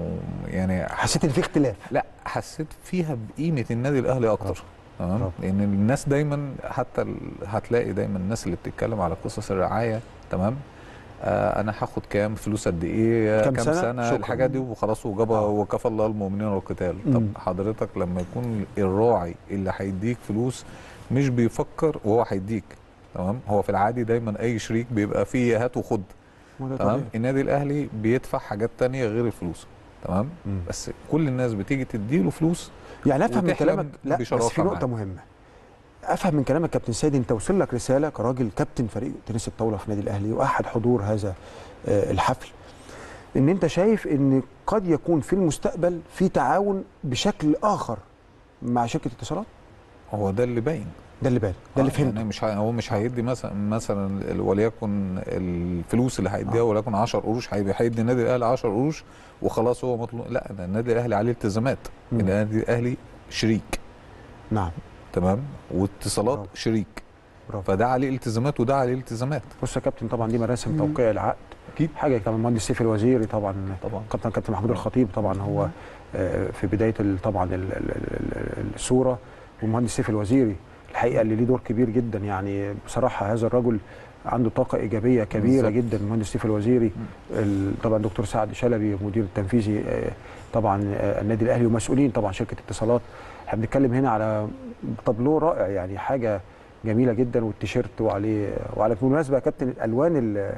B: ويعني
A: حسيت ان في اختلاف
B: لا حسيت فيها بقيمه النادي الاهلي اكتر تمام
A: برافو.
B: لان الناس دايما حتى ال- هتلاقي دايما الناس اللي بتتكلم على قصص الرعايه تمام آه انا هاخد كام فلوس قد ايه
A: كام
B: كام
A: سنة؟
B: سنه, سنة
A: شكراً.
B: الحاجات دي وخلاص وجاب
A: آه.
B: وكفى الله المؤمنين والقتال
A: مم.
B: طب حضرتك لما يكون الراعي اللي هيديك فلوس مش بيفكر وهو هيديك تمام هو في العادي دايما اي شريك بيبقى فيه هات وخد
A: ما ده
B: تمام
A: طبيعي.
B: النادي الاهلي بيدفع حاجات تانية غير الفلوس تمام
A: مم.
B: بس كل الناس بتيجي تديله فلوس
A: يعني افهم من
B: وتحلم
A: كلامك لا بس
B: بشراكة
A: في نقطه
B: معاه.
A: مهمه افهم من كلامك كابتن سيد انت وصل لك رساله كراجل كابتن فريق تنس الطاوله في النادي الاهلي واحد حضور هذا آه، الحفل ان انت شايف ان قد يكون في المستقبل في تعاون بشكل اخر مع شركه اتصالات
B: هو ده اللي باين
A: ده اللي بان ده اللي
B: آه،
A: فهمته
B: يعني مش هي- هو مش هيدي مثلا مثلا ال- وليكن الفلوس اللي هيديها وليكن 10 قروش هيبقى هيدي النادي الاهلي 10 قروش وخلاص هو مطلوب لا ده النادي الاهلي عليه التزامات
A: مم.
B: النادي الاهلي شريك
A: نعم
B: تمام واتصالات
A: برافو.
B: شريك
A: برافو
B: فده عليه التزامات وده عليه التزامات
A: بص يا كابتن طبعا دي مراسم
C: مم.
A: توقيع العقد
B: اكيد
A: حاجه طبعا المهندس سيف الوزيري طبعا
B: طبعا
A: كابتن كابتن محمود الخطيب طبعا هو آه، في بدايه ال- طبعا ال- ال- ال- ال- الصوره والمهندس سيف الوزيري الحقيقه اللي ليه دور كبير جدا يعني بصراحه هذا الرجل عنده طاقه ايجابيه كبيره
B: بالظبط.
A: جدا المهندس سيف الوزيري ال- طبعا دكتور سعد شلبي مدير التنفيذي آه، طبعا آه، النادي الاهلي ومسؤولين طبعا شركه اتصالات احنا بنتكلم هنا على طابلوه رائع يعني حاجه جميله جدا والتيشيرت وعليه وعلى بالمناسبه يا كابتن الالوان ال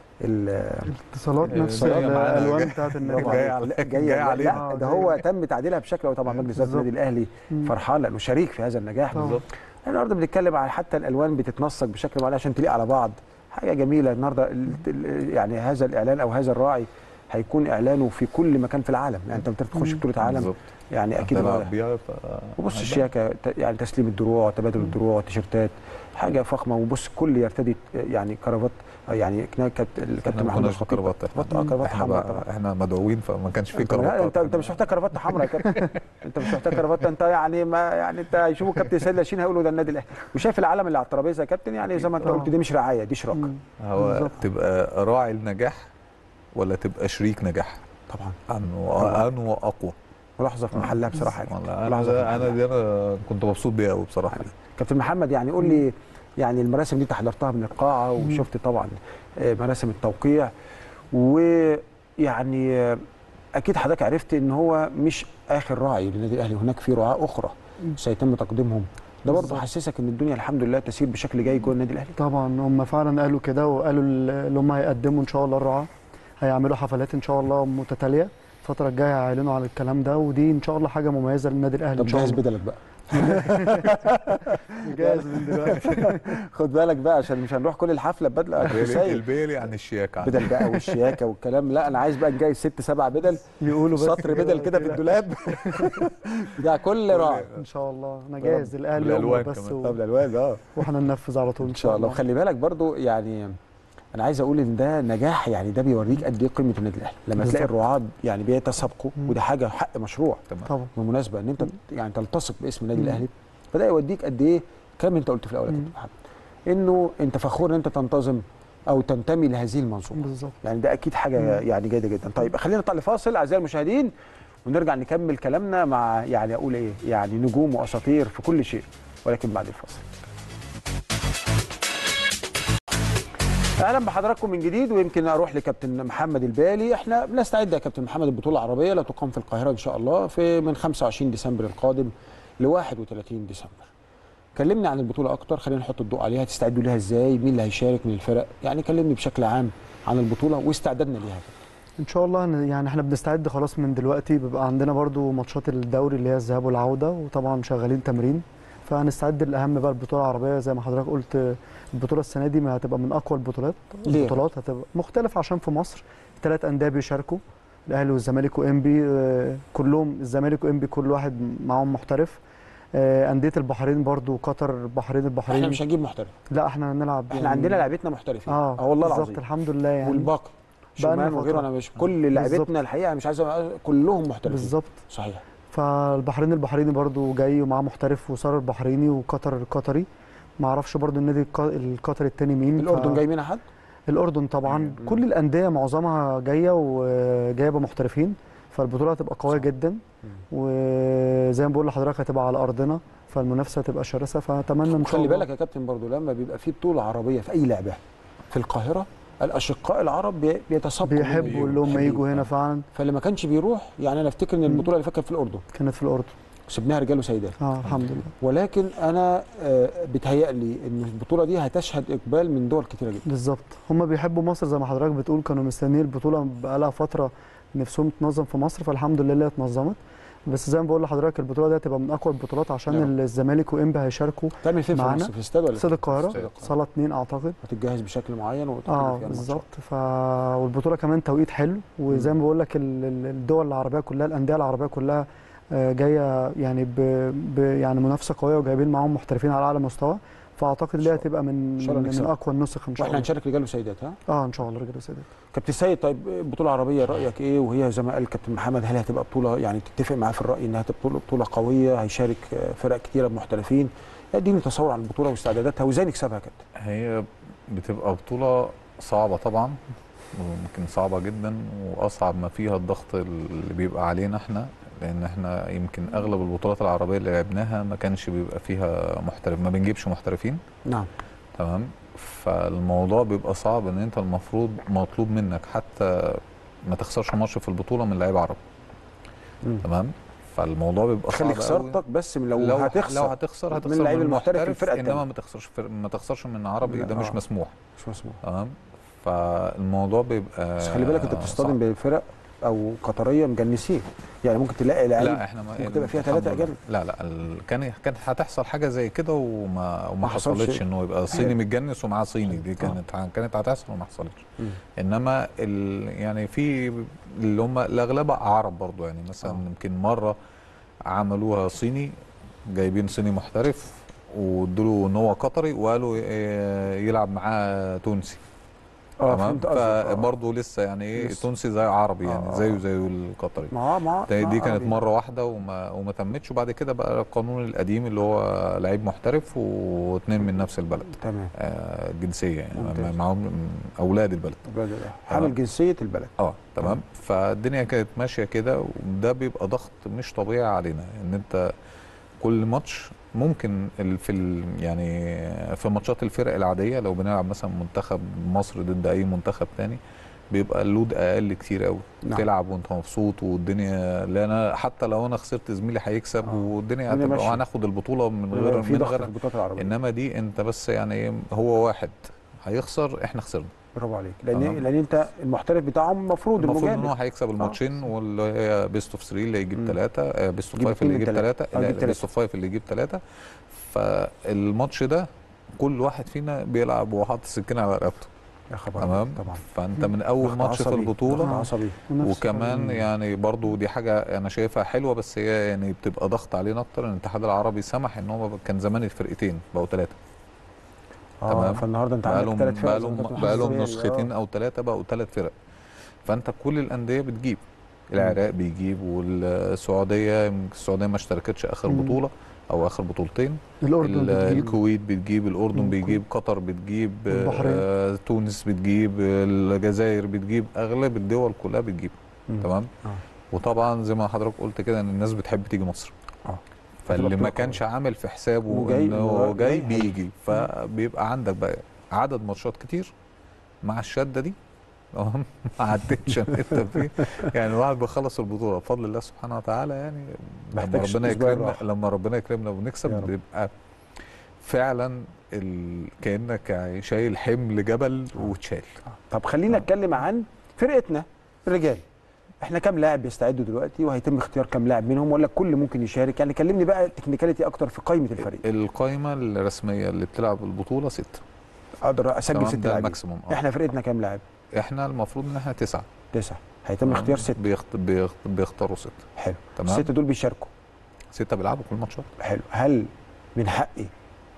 A: ال
C: اتصالات
B: آه،
C: نفس
B: جاية معانا،
C: الالوان
B: جاي-
C: بتاعت النادي
A: برافو
B: جاي
A: عليك.
B: على-
A: لا، جاي
B: جاي علينا.
A: لا
C: آه،
A: ده
C: جاي.
A: هو تم تعديلها بشكل طبعا مجلس اداره النادي الاهلي
C: مم.
A: فرحان لانه شريك في هذا النجاح
C: طبعا.
B: بالظبط
A: النهارده بنتكلم على حتى الالوان بتتنسق بشكل معين عشان تليق على بعض حاجه جميله النهارده ال- ال- يعني هذا الاعلان او هذا الراعي هيكون اعلانه في كل مكان في العالم يعني انت بتخش
C: مم.
A: بطوله عالم
B: بالظبط
A: يعني اكيد هو-
B: هتلعب بيها ف
A: وبص الشياكه ت- يعني تسليم الدروع تبادل الدروع تيشيرتات حاجه فخمه وبص كل يرتدي يعني كرافات يعني كنا- كابت-
B: احنا
A: الكابتن
B: ما
A: محمود
B: كناش
A: الخطيب
B: بكرافات
A: كرافات اه كرافات
B: احنا
A: حمراء
B: بقى
A: طبعا
B: احنا مدعوين فما كانش في
A: انت لا،
B: كرافات
A: انت انت مش محتاج كرافته حمراء يا كابتن انت مش محتاج كرافته انت يعني ما يعني انت يشوفوا كابتن سيد لاشين هيقولوا ده النادي الاهلي وشايف العلم اللي على الترابيزه يا كابتن يعني زي ما انت
C: اه.
A: قلت دي مش رعايه دي شراكه
C: مم.
B: هو
C: بالظبط.
B: تبقى راعي النجاح ولا تبقى شريك نجاح
A: طبعا
B: انه انه اقوى
A: ملاحظه في محلها بصراحه يا كابتن.
B: والله
A: ملاحظه في
B: انا انا
A: محلها.
B: دي انا كنت مبسوط بيها قوي بصراحه
A: كابتن محمد يعني قول لي يعني المراسم دي انت حضرتها من القاعه وشفت طبعا آه، مراسم التوقيع ويعني آه، اكيد حضرتك عرفت ان هو مش اخر راعي للنادي الاهلي هناك في رعاة اخرى سيتم تقديمهم ده برضه
C: بالظبط.
A: حسسك ان الدنيا الحمد لله تسير بشكل جيد جوه النادي الاهلي
C: طبعا هم فعلا قالوا كده وقالوا اللي هم هيقدموا ان شاء الله الرعاة هيعملوا حفلات ان شاء الله متتاليه الفتره الجايه هيعلنوا على الكلام ده ودي ان شاء الله حاجه مميزه للنادي الاهلي
A: طب
C: ان شاء
A: جهز
C: الله
A: بدلك بقى
C: جاهز من دلوقتي
A: خد بالك بقى عشان مش هنروح كل الحفله ببدله يا كابتن
B: البيلي,
A: سيد
B: البيلي عن الشياكه عندي.
A: بدل بقى والشياكه والكلام لا انا عايز بقى نجهز ست سبع بدل
C: يقولوا بس
A: سطر بدل كده في الدولاب بتاع كل راعي
C: ان شاء الله انا جاهز الاهلي
B: بالألوان
C: يؤمر بس
B: كمان.
C: و...
A: طب الالوان اه
C: واحنا ننفذ على طول
A: ان شاء الله وخلي بالك برضو يعني انا عايز اقول ان ده نجاح يعني ده بيوريك قد ايه قيمه النادي الاهلي لما
C: بالظبط.
A: تلاقي الرعاه يعني بيتسابقوا
C: مم.
A: وده حاجه حق مشروع
B: تمام
C: طبعا
A: بالمناسبه ان انت يعني تلتصق باسم النادي
C: مم.
A: الاهلي فده يوديك قد ايه الكلام اللي انت قلته في الاول يا
C: مم.
A: كابتن محمد انه انت فخور ان انت تنتظم او تنتمي لهذه المنظومه
C: بالظبط
A: يعني ده اكيد حاجه
C: مم.
A: يعني جيده جدا طيب خلينا نطلع لفاصل اعزائي المشاهدين ونرجع نكمل كلامنا مع يعني اقول ايه يعني نجوم واساطير في كل شيء ولكن بعد الفاصل اهلا بحضراتكم من جديد ويمكن اروح لكابتن محمد البالي احنا بنستعد يا كابتن محمد البطوله العربيه لا تقام في القاهره ان شاء الله في من 25 ديسمبر القادم ل 31 ديسمبر كلمني عن البطوله اكتر خلينا نحط الضوء عليها تستعدوا ليها ازاي مين اللي هيشارك من الفرق يعني كلمني بشكل عام عن البطوله واستعدادنا ليها
C: ان شاء الله هن- يعني احنا بنستعد خلاص من دلوقتي بيبقى عندنا برضو ماتشات الدوري اللي هي الذهاب والعوده وطبعا شغالين تمرين فهنستعد الاهم بقى البطوله العربيه زي ما حضرتك قلت البطوله السنه دي ما هتبقى من اقوى البطولات
A: ليه؟
C: البطولات هتبقى مختلف عشان في مصر ثلاث انديه بيشاركوا الاهلي والزمالك وانبي آه، كلهم الزمالك وانبي كل واحد معاهم محترف آه، انديه البحرين برضو قطر البحرين البحرين
A: احنا مش هنجيب محترف
C: لا احنا هنلعب
A: احنا عندنا لعيبتنا محترفين
C: اه
A: اه والله
C: بالظبط
A: العظيم
C: الحمد لله يعني
A: والباقي
C: بقالنا
A: شومان وغيره
C: فترة.
A: انا مش كل لعيبتنا الحقيقه مش عايز أبقى- كلهم محترفين
C: بالظبط
A: صحيح
C: فالبحرين البحريني برضو جاي ومعاه محترف وصار البحريني وقطر القطري ما اعرفش برضو النادي الق- القطري التاني مين
A: الاردن
C: ف-
A: جاي منها حد
C: الاردن طبعا
A: مم.
C: كل الانديه معظمها جايه وجايبه محترفين فالبطوله هتبقى قويه
A: صح.
C: جدا وزي ما بقول لحضرتك هتبقى على ارضنا فالمنافسه هتبقى شرسه فاتمنى ان شاء
A: خلي
C: الله
A: بالك يا كابتن برضو لما بيبقى في بطوله عربيه في اي لعبه في القاهره الاشقاء العرب بي- بيتسابقوا
C: بيحبوا اللي هم
A: بيحبوا.
C: يجوا هنا فعلا
A: فاللي ما كانش بيروح يعني انا افتكر ان
C: مم.
A: البطوله اللي فاتت كانت في الاردن
C: كانت في الاردن
A: سبناها رجال وسيدات
C: اه الحمد لله
A: ولكن انا آه، بيتهيألي ان البطوله دي هتشهد اقبال من دول كتيره جدا
C: بالظبط هم بيحبوا مصر زي ما حضرتك بتقول كانوا مستنيين البطوله بقالها فتره نفسهم تنظم في مصر فالحمد لله اللي اتنظمت بس زي ما بقول لحضرتك البطوله دي هتبقى من اقوى البطولات عشان
A: نعم.
C: الزمالك وانبي هيشاركوا
A: تعمل فين في
C: معانا؟
A: مصر في استاد ولا
C: استاد القاهره
B: استاد
A: القاهرة.
C: صاله 2 اعتقد
A: هتتجهز بشكل معين وتقوم
C: اه
A: فيها الماتشات.
C: بالظبط ف والبطوله كمان توقيت حلو وزي ما بقول لك ال- ال- الدول العربيه كلها الانديه العربيه كلها آه، جايه يعني ب... ب... يعني منافسه قويه وجايبين معاهم محترفين على اعلى مستوى فاعتقد اللي
A: شاء-
C: هتبقى من
A: إن شاء الله
C: من,
A: نكسب.
C: من اقوى النسخ ان شاء
A: واحنا
C: الله
A: هنشارك رجال وسيدات ها
C: اه ان شاء الله رجال وسيدات
A: كابتن سيد طيب بطوله عربيه رايك ايه وهي زي ما قال كابتن محمد هل هتبقى بطوله يعني تتفق معاه في الراي انها تبقى بطوله بطوله قويه هيشارك آه، فرق كتيره بمحترفين اديني تصور عن البطوله واستعداداتها وازاي نكسبها يا كابتن
B: هي بتبقى بطولة صعبة طبعا وممكن صعبة جدا وأصعب ما فيها الضغط اللي بيبقى علينا احنا لأن احنا يمكن أغلب البطولات العربية اللي لعبناها ما كانش بيبقى فيها محترف ما بنجيبش محترفين
A: نعم
B: تمام فالموضوع بيبقى صعب ان انت المفروض مطلوب منك حتى ما تخسرش ماتش في البطولة من لعيب عرب
A: مم.
B: تمام فالموضوع بيبقى
A: خلي
B: صعب قوي.
A: خسارتك بس من لو,
B: لو
A: هتخسر
B: لو هتخسر
A: من
B: هتخسر
A: اللعيب
B: من
A: المحترف في
B: المحترف
A: الفرقة
B: انما
A: التانية.
B: ما تخسرش فر- ما تخسرش من عربي
A: لا،
B: ده مش
A: آه.
B: مسموح
A: مش مسموح
B: تمام فالموضوع بيبقى
A: بس خلي بالك انت بتصطدم
B: صعب.
A: بفرق او قطريه مجنسين يعني ممكن تلاقي لعيب
B: لا احنا ما
A: ممكن تبقى فيها
B: الحمد
A: ثلاثة
B: لله.
A: أجانب.
B: لا لا ال- كان كانت هتحصل حاجه زي كده وما وما
A: ما حصلش.
B: حصلتش انه يبقى صيني متجنس ومعاه صيني دي كانت كانت هتحصل وما حصلتش
A: مم.
B: انما ال يعني في اللي هم الاغلب عرب برضو يعني مثلا
A: آه.
B: يمكن مره عملوها صيني جايبين صيني محترف وادوا ان هو قطري وقالوا إيه يلعب معاه تونسي
A: اه
B: تمام
A: فهمت قصدك آه.
B: فبرضه لسه يعني ايه
A: لسه.
B: تونسي زي عربي يعني
A: آه.
B: زيه زي القطري
A: ما هو- ما هو-
B: دي,
A: ما
B: دي
A: هو
B: كانت
A: عربي.
B: مره واحده وما وما تمتش وبعد كده بقى القانون القديم اللي هو لعيب محترف واثنين من نفس البلد
A: تمام
B: آه جنسيه يعني
A: ممتاز.
B: معاهم اولاد البلد
A: البلد ده. حامل جنسيه البلد
B: اه تمام فالدنيا كانت ماشيه كده وده بيبقى ضغط مش طبيعي علينا ان انت كل ماتش ممكن ال- في ال يعني في ماتشات الفرق العاديه لو بنلعب مثلا منتخب مصر ضد اي منتخب تاني بيبقى اللود اقل كتير قوي
A: نعم.
B: تلعب وانت مبسوط والدنيا لا انا حتى لو انا خسرت زميلي هيكسب
A: آه.
B: والدنيا
A: الدنيا
B: هتبقى
A: ماشية.
B: وهناخد البطوله من غير
A: في
B: من
A: ضغط في
B: غير
A: البطولات العربيه
B: انما دي انت بس يعني إيه، هو واحد هيخسر احنا خسرنا
A: برافو عليك لان
B: تمام.
A: لان انت المحترف بتاعهم المفروض
B: المفروض ان
A: المجامل
B: هو هيكسب الماتشين واللي هي بيست اوف 3 اللي يجيب
A: مم.
B: ثلاثه بيست اوف
A: يجيب
B: 5 اللي
A: اتنين
B: يجيب
A: من تلاتة.
B: ثلاثه
A: آه، يجيب
B: بيست اوف 5 اللي يجيب ثلاثه فالماتش ده كل واحد فينا بيلعب وحاطط السكينه على رقبته
A: يا خبر
B: تمام
A: طبعا
B: فانت من اول
A: ضغط
B: ماتش في
A: عصبي،
B: البطوله
A: ضغط عصبي
C: ونفس
B: وكمان
C: الطريقة.
B: يعني برضو دي حاجه انا شايفها حلوه بس هي يعني بتبقى ضغط علينا اكتر ان الاتحاد العربي سمح ان هو كان زمان الفرقتين بقوا ثلاثه
A: اه
B: تمام.
A: فالنهارده انت
B: بقى
A: عندك
B: لهم
A: ثلاث فرق
B: بقى
A: زي ما
B: لهم
A: كابتن
B: بقى
A: حسن
B: لهم
A: قال.
B: نسختين
A: آه.
B: او ثلاثه بقوا ثلاث فرق فانت كل الانديه بتجيب العراق بيجيب والسعوديه يمكن السعوديه ما اشتركتش اخر
C: مم.
B: بطوله او اخر بطولتين
C: الاردن
B: ال-
C: بتجيب
B: الكويت بتجيب الاردن
C: مم.
B: بيجيب قطر بتجيب
C: والبحرين.
B: آه، تونس بتجيب الجزائر بتجيب اغلب الدول كلها بتجيب
A: مم.
B: تمام
A: آه.
B: وطبعا زي ما حضرتك قلت كده ان الناس بتحب تيجي مصر
A: اه
B: فاللي
A: بتبقى
B: ما
A: بتبقى
B: كانش عامل في حسابه
A: وجاي-
B: انه
A: جاي
B: جاي بيجي فبيبقى عندك بقى عدد ماتشات كتير مع الشده دي تمام مع التنشن اللي انت فيه يعني الواحد بيخلص البطوله بفضل الله سبحانه وتعالى يعني لما
A: محتاجش
B: ربنا
A: أسبوع
B: يكرمنا
A: راحة.
B: لما ربنا يكرمنا
A: يا
B: ونكسب
A: رب.
B: بيبقى فعلا ال... كانك شايل حمل جبل وتشال
A: طب خلينا نتكلم عن فرقتنا الرجال احنا كام لاعب بيستعدوا دلوقتي وهيتم اختيار كام لاعب منهم ولا الكل ممكن يشارك يعني كلمني بقى تكنيكاليتي اكتر في قائمه الفريق
B: القائمه الرسميه اللي بتلعب البطوله سته
A: اقدر اسجل
B: تمام
A: ست
B: ده
A: لاعبين
B: الماكسيموم اه
A: احنا فرقتنا كام لاعب
B: احنا المفروض ان احنا تسعه
A: تسعه هيتم اختيار ست
B: بيخت... بيخت... بيختاروا سته
A: حلو
B: تمام
A: الست دول بيشاركوا
B: سته بيلعبوا كل ماتشات
A: حلو هل من حقي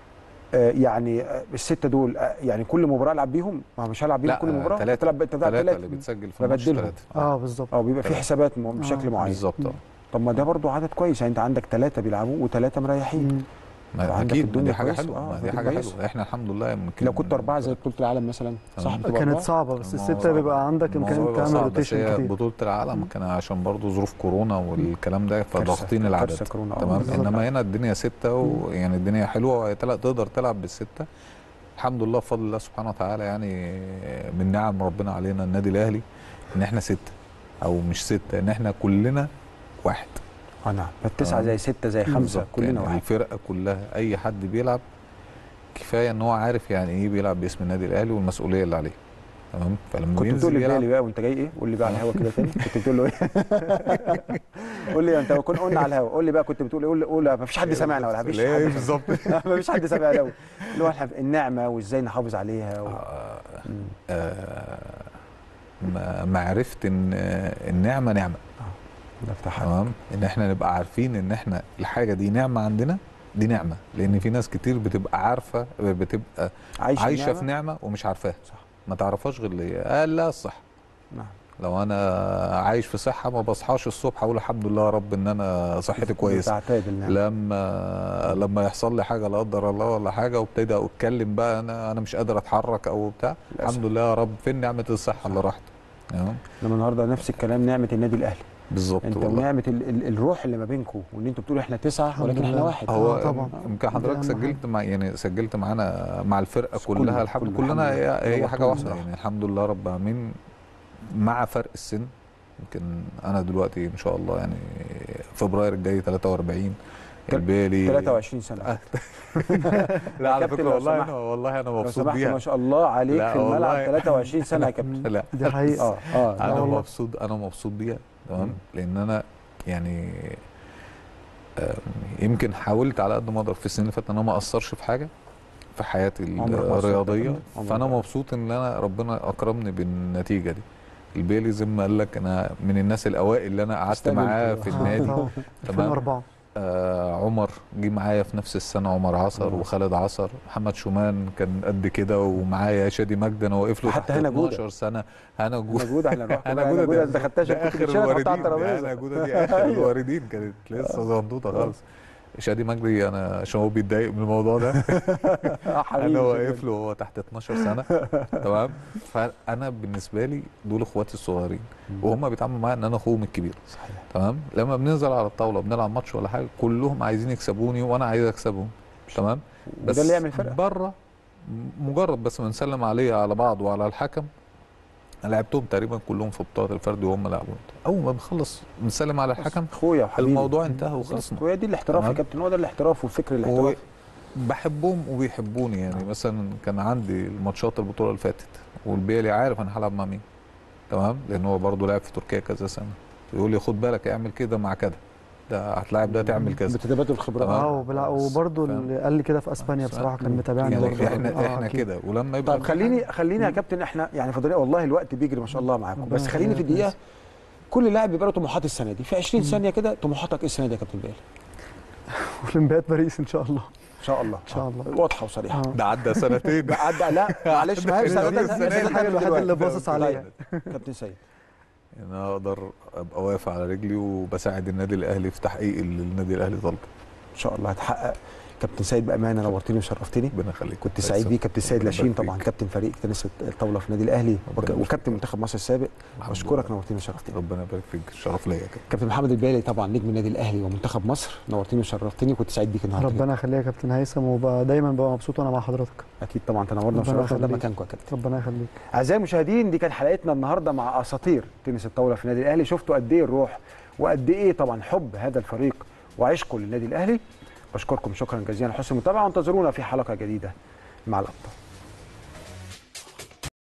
A: آه يعني آه السته دول آه يعني كل مباراه العب بيهم ما مش هلعب بيهم
B: لا،
A: كل مباراه
B: تلاتة.
A: تلعب انت بتلعب
B: ثلاثه اللي
A: ثلاثه
B: بتسجل في الماتش
A: ببدلهم.
B: ثلاثه
C: اه بالظبط
A: اه بيبقى في
B: تلاتة.
A: حسابات م- بشكل
C: آه.
A: معين
B: بالظبط اه
A: طب ما ده برضو عدد كويس يعني انت عندك ثلاثه بيلعبوا وثلاثه مريحين
C: مم.
B: ما
A: فعندك
B: اكيد
A: الدنيا
B: دي حاجه
A: كويسة.
B: حلوه
A: آه،
B: ما دي
A: فدي
B: حاجه
A: كويسة.
B: حلوه احنا الحمد لله يمكن
A: لو كنت اربعه زي بطوله العالم مثلا صح
B: تمام.
A: بتبقى
C: كانت
A: أربعة؟
C: صعبه بس
B: الموضوع
C: السته بيبقى عندك
B: الموضوع
C: امكانيه
B: بيبقى
C: تعمل
B: صعب، بس
C: روتيشن
B: هي
C: كتير
B: بطوله العالم كان عشان برضو ظروف كورونا والكلام ده
A: كارثة-
B: فضاغطين العدد
A: كارثة كورونا آه،
B: تمام
A: بالظبط.
B: انما هنا الدنيا سته ويعني الدنيا حلوه وتلا- تقدر تلعب بالسته الحمد لله بفضل الله سبحانه وتعالى يعني من نعم ربنا علينا النادي الاهلي ان احنا سته او مش سته ان احنا كلنا واحد
A: اه نعم فالتسعه
B: تمام.
A: زي سته زي خمسه
B: بالظبط.
A: كلنا
B: يعني
A: واحد
B: الفرقه كلها اي حد بيلعب كفايه ان هو عارف يعني ايه بيلعب باسم النادي الاهلي والمسؤوليه اللي عليه تمام فلما
A: كنت بتقول
B: بينزل
A: للبالي
B: يلعب
A: بقى وانت جاي ايه قول لي بقى على الهوا كده تاني كنت بتقول له ايه قول لي انت كنا قلنا على الهوا قول لي بقى كنت بتقول ايه قول قول ما فيش حد سمعنا ولا مفيش
B: اللي هي
A: حد
B: إيه
A: سمعنا.
B: بالظبط
A: ما فيش حد سمعنا قوي اللي هو إحنا النعمه وازاي نحافظ عليها و...
B: آه،
A: مم.
B: آه، ما- معرفه ان آه، النعمه نعمه
A: ده افتح عليك.
B: تمام ان احنا نبقى عارفين ان احنا الحاجه دي نعمه عندنا دي نعمه لان في ناس كتير بتبقى عارفه بتبقى
A: عايشه,
B: عايشه في
A: النعمة؟
B: نعمه ومش عارفاها
A: صح
B: ما تعرفهاش غير اللي هي قال لا الصح
A: نعم
B: لو انا عايش في صحه ما بصحاش الصبح اقول الحمد لله يا رب ان انا صحتي كويسه
A: تعتاد النعمه
B: لما لما يحصل لي حاجه لا قدر الله ولا حاجه وابتدي اتكلم بقى انا انا مش قادر اتحرك او بتاع
A: للأسف.
B: الحمد لله يا رب فين نعمه الصحه اللي راحت تمام
A: انما النهارده نفس الكلام نعمه النادي الاهلي
B: بالظبط
A: انت
B: والله
A: ونعمه ال... ال... الروح اللي ما بينكم وان انتوا بتقولوا احنا تسعه
C: الحمد
A: ولكن احنا
C: لله.
A: واحد
B: هو
C: آه، طبعا.
B: يمكن
C: دي
B: حضرتك
C: أهم
B: سجلت مع يعني سجلت معانا مع الفرقه
A: كله-
B: كلها الحمد
A: كله
B: كلنا
A: الحمد لله.
B: هي, هي
A: هو
B: حاجه
A: كله
B: واحده
A: بصراحة.
B: يعني الحمد لله رب العالمين مع فرق السن يمكن انا دلوقتي ان شاء الله يعني فبراير الجاي 43
A: تل-
B: البالي
A: 23 سنه
B: لا على
A: كابتن
B: فكره
A: لو
B: والله
A: سمحت.
B: انا والله انا
A: لو
B: مبسوط
A: سمحت
B: بيها
A: ما شاء الله عليك
B: لا
A: في الملعب
B: والله.
A: 23 سنه يا كابتن
B: لا
C: دي حقيقه
A: اه اه لا
B: انا
A: والله.
B: مبسوط انا مبسوط بيها تمام
A: مم.
B: لان انا يعني آم، يمكن حاولت على قد ما اقدر في السنين اللي فاتت ان انا ما اقصرش في حاجه في حياتي
A: عمرك ما قصرت
B: الرياضيه
A: أبداً. عمرك
B: فانا
A: ما
B: مبسوط ان انا ربنا اكرمني بالنتيجه دي البيلي زي ما قال لك انا من الناس الاوائل اللي انا قعدت
A: تستاهل
B: معاه
A: أنت.
B: في
C: آه،
B: النادي
C: طبعاً.
B: تمام
C: 2004
B: آه عمر جه معايا في نفس السنه عمر عصر
A: عمر.
B: وخالد عصر محمد شومان كان قد كده ومعايا شادي مجدي انا واقف له
A: حتى
B: تحت
A: هنا جودة.
B: 12 سنه هنا
A: انا
B: جوده
A: جوده احنا نروح
B: انا
A: انا
B: جوده
A: جوده
B: ده-
A: انت خدتهاش
B: ده
A: كنت
B: اخر
A: بتشيلها تحطها على
B: الواردين
A: الترابيزه
B: انا جوده دي اخر الواردين كانت لسه زنطوطه خالص شادي مجدي انا عشان هو بيتضايق من الموضوع ده
A: آه، حبيبي
B: انا
A: شكراً.
B: واقف له وهو تحت 12 سنه تمام فانا بالنسبه لي دول اخواتي الصغيرين وهم بيتعاملوا معايا ان انا اخوهم الكبير
A: صحيح
B: تمام لما بننزل على الطاوله بنلعب ماتش ولا حاجه كلهم عايزين يكسبوني وانا عايز اكسبهم تمام
A: وده اللي يعمل فرقه
B: بره مجرد بس ما نسلم عليه على بعض وعلى الحكم أنا لعبتهم تقريبا كلهم في بطولات الفردي وهم لعبوا اول ما بنخلص بنسلم على الحكم
A: اخويا وحبيبي
B: الموضوع انتهى
A: بالظبط.
B: وخلصنا
A: وهي دي الاحتراف يا
B: تمام.
A: كابتن هو ده الاحتراف والفكر
B: و...
A: الاحتراف
B: بحبهم وبيحبوني يعني مثلا كان عندي الماتشات البطوله اللي فاتت والبيلي عارف انا هلعب مع مين تمام لان هو برضه لعب في تركيا كذا سنه يقول لي خد بالك اعمل كده مع كده ده هتلاعب ده تعمل كذا
A: بتتبادل الخبرات
B: تمام.
C: اه وبالع-
B: بس
C: وبرضه
B: فاهم.
C: اللي قال لي كده في اسبانيا بصراحه كان متابعني
B: يعني
C: برضه
B: احنا
C: آه،
B: احنا
C: أكيد.
B: كده ولما يبقى
A: طب
B: في
A: خليني
B: حاجة-
A: خليني يا كابتن احنا يعني فضلي والله الوقت بيجري ما شاء الله معاكم
C: ربنا
A: بس خليني في
C: يخليك.
A: دقيقه كل لاعب بيبقى له طموحات السنه دي في 20 ثانيه كده طموحاتك ايه السنه دي يا كابتن بيلي
C: اولمبياد باريس ان شاء الله
A: ان شاء الله
C: إن شاء الله.
A: واضحه وصريحه
C: آه.
B: ده عدى سنتين
A: لا عدى لا معلش ما هي
C: دي-
A: سنة-
C: دي-
A: سنة-
C: دي الحاجة الوحيدة اللي باصص عليها.
A: كابتن سيد
B: ان انا اقدر ابقى واقف على رجلي وبساعد النادي الاهلي في تحقيق اللي النادي الاهلي طالبه
A: ان شاء الله هتحقق كابتن سيد بامانه نورتني وشرفتني
B: ربنا يخليك
A: كنت سعيد بيك كابتن سيد
B: ربنا
A: لاشين
B: يبارك
A: طبعا
B: فيك.
A: كابتن فريق تنس الطاوله في النادي الاهلي
B: ربنا
A: وك-
B: يبارك
A: وكابتن
B: فيك.
A: منتخب مصر السابق
B: الحمد
A: بشكرك
B: لله.
A: نورتني وشرفتني
B: ربنا يبارك فيك الشرف ليا كده
A: كابتن محمد البالي طبعا نجم النادي الاهلي ومنتخب مصر نورتني وشرفتني وكنت سعيد بيك النهارده
C: ربنا يخليك يا كابتن هيثم وبقى دايما ببقى مبسوط وانا مع حضرتك
A: اكيد طبعا تنورنا
C: ربنا
A: وشرفتنا ده
C: يخليك.
A: مكانكم يا كابتن
C: ربنا يخليك
A: اعزائي المشاهدين دي كانت حلقتنا النهارده مع اساطير تنس الطاوله في النادي الاهلي شفتوا قد ايه الروح وقد ايه طبعا حب هذا الفريق وعشقه للنادي الاهلي بشكركم شكرا جزيلا لحسن المتابعه وانتظرونا في حلقه جديده مع الابطال